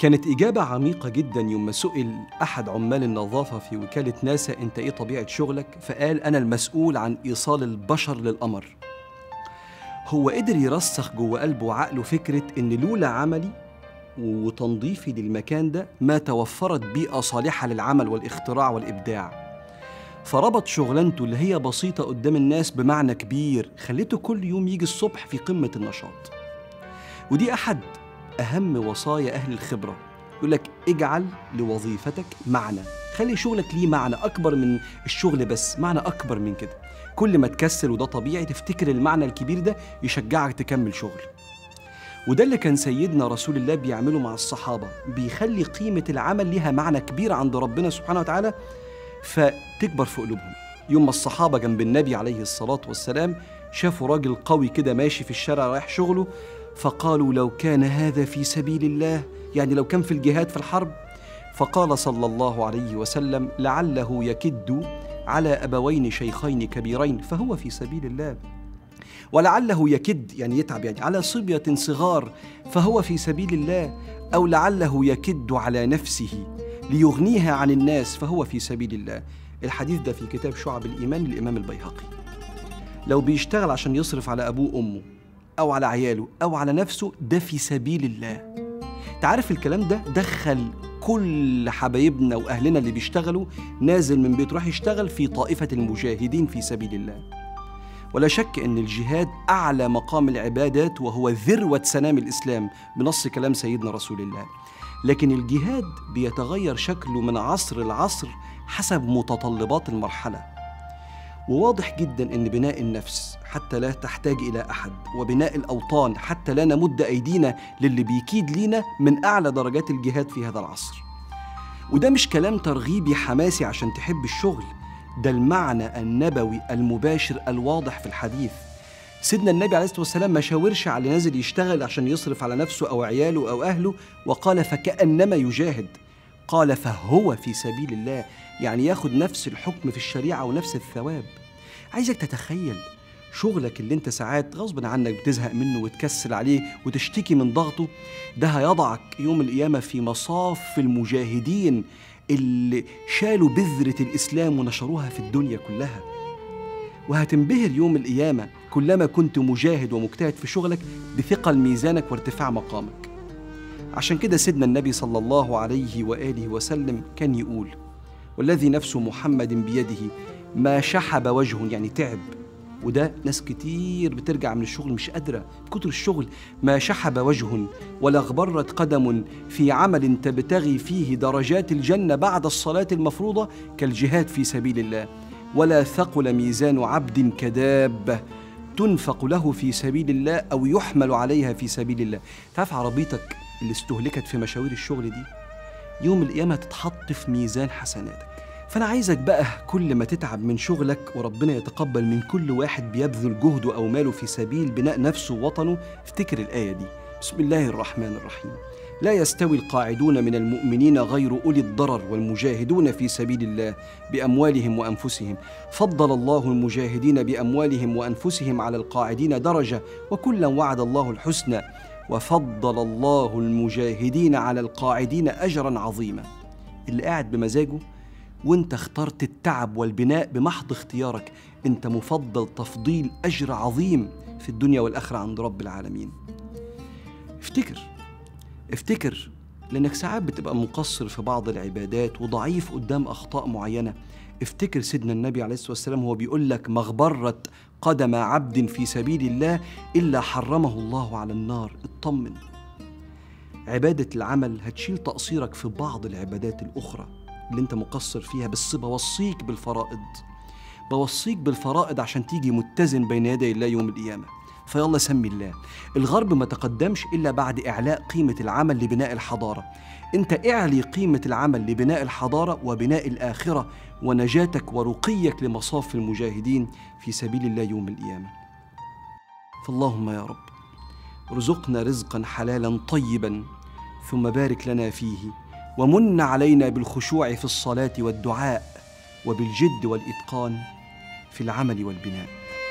كانت إجابة عميقة جدا يوم ما سئل أحد عمال النظافة في وكالة ناسا أنت إيه طبيعة شغلك؟ فقال أنا المسؤول عن إيصال البشر للقمر هو قدر يرسخ جوه قلبه وعقله فكرة إن لولا عملي وتنظيفي للمكان ده ما توفرت بيئة صالحة للعمل والاختراع والإبداع فربط شغلانته اللي هي بسيطة قدام الناس بمعنى كبير خليته كل يوم يجي الصبح في قمة النشاط ودي أحد أهم وصايا أهل الخبرة يقول لك اجعل لوظيفتك معنى خلي شغلك ليه معنى أكبر من الشغل بس معنى أكبر من كده كل ما تكسل وده طبيعي تفتكر المعنى الكبير ده يشجعك تكمل شغل وده اللي كان سيدنا رسول الله بيعمله مع الصحابة بيخلي قيمة العمل ليها معنى كبير عند ربنا سبحانه وتعالى فتكبر في قلوبهم يوم ما الصحابة جنب النبي عليه الصلاة والسلام شافوا راجل قوي كده ماشي في الشارع رايح شغله فقالوا لو كان هذا في سبيل الله يعني لو كان في الجهاد في الحرب فقال صلى الله عليه وسلم لعله يكد على أبوين شيخين كبيرين فهو في سبيل الله ولعله يكد يعني يتعب يعني على صبية صغار فهو في سبيل الله أو لعله يكد على نفسه ليغنيها عن الناس فهو في سبيل الله الحديث ده في كتاب شعب الإيمان للإمام البيهقي لو بيشتغل عشان يصرف على أبوه وأمه أو على عياله أو على نفسه ده في سبيل الله تعرف الكلام ده دخل كل حبايبنا وأهلنا اللي بيشتغلوا نازل من بيت راح يشتغل في طائفة المجاهدين في سبيل الله ولا شك أن الجهاد أعلى مقام العبادات وهو ذروة سنام الإسلام بنص كلام سيدنا رسول الله لكن الجهاد بيتغير شكله من عصر لعصر حسب متطلبات المرحله وواضح جدا ان بناء النفس حتى لا تحتاج الى احد وبناء الاوطان حتى لا نمد ايدينا للي بيكيد لينا من اعلى درجات الجهاد في هذا العصر وده مش كلام ترغيبي حماسي عشان تحب الشغل ده المعنى النبوي المباشر الواضح في الحديث سيدنا النبي عليه الصلاه والسلام ما شاورش على نازل يشتغل عشان يصرف على نفسه او عياله او اهله وقال فكانما يجاهد قال فهو في سبيل الله يعني ياخد نفس الحكم في الشريعه ونفس الثواب عايزك تتخيل شغلك اللي انت ساعات غصب عنك بتزهق منه وتكسل عليه وتشتكي من ضغطه ده هيضعك يوم القيامه في مصاف المجاهدين اللي شالوا بذره الاسلام ونشروها في الدنيا كلها وهتنبهر يوم القيامه كلما كنت مجاهد ومجتهد في شغلك بثقل ميزانك وارتفاع مقامك عشان كده سيدنا النبي صلى الله عليه واله وسلم كان يقول والذي نفس محمد بيده ما شحب وجه يعني تعب وده ناس كتير بترجع من الشغل مش قادرة كتر الشغل ما شحب وجه ولا اغبرت قدم في عمل تبتغي فيه درجات الجنة بعد الصلاة المفروضة كالجهاد في سبيل الله ولا ثقل ميزان عبد كدابة تنفق له في سبيل الله أو يحمل عليها في سبيل الله تعرف عربيتك اللي استهلكت في مشاوير الشغل دي يوم القيامة تتحط في ميزان حسناتك فأنا عايزك بقى كل ما تتعب من شغلك وربنا يتقبل من كل واحد بيبذل جهده أو ماله في سبيل بناء نفسه ووطنه افتكر الآية دي بسم الله الرحمن الرحيم لا يستوي القاعدون من المؤمنين غير أولي الضرر والمجاهدون في سبيل الله بأموالهم وأنفسهم فضل الله المجاهدين بأموالهم وأنفسهم على القاعدين درجة وكلا وعد الله الحسنى وفضل الله المجاهدين على القاعدين أجرا عظيما اللي قاعد بمزاجه وانت اخترت التعب والبناء بمحض اختيارك انت مفضل تفضيل اجر عظيم في الدنيا والاخره عند رب العالمين افتكر افتكر لانك ساعات بتبقى مقصر في بعض العبادات وضعيف قدام اخطاء معينه افتكر سيدنا النبي عليه الصلاه والسلام هو بيقول لك مغبرت قدم عبد في سبيل الله الا حرمه الله على النار اطمن عباده العمل هتشيل تقصيرك في بعض العبادات الاخرى اللي انت مقصر فيها بس بوصيك بالفرائض بوصيك بالفرائض عشان تيجي متزن بين يدي الله يوم القيامه فيلا سمي الله الغرب ما تقدمش الا بعد اعلاء قيمه العمل لبناء الحضاره انت اعلي قيمه العمل لبناء الحضاره وبناء الاخره ونجاتك ورقيك لمصاف المجاهدين في سبيل الله يوم القيامه فاللهم يا رب ارزقنا رزقا حلالا طيبا ثم بارك لنا فيه ومن علينا بالخشوع في الصلاه والدعاء وبالجد والاتقان في العمل والبناء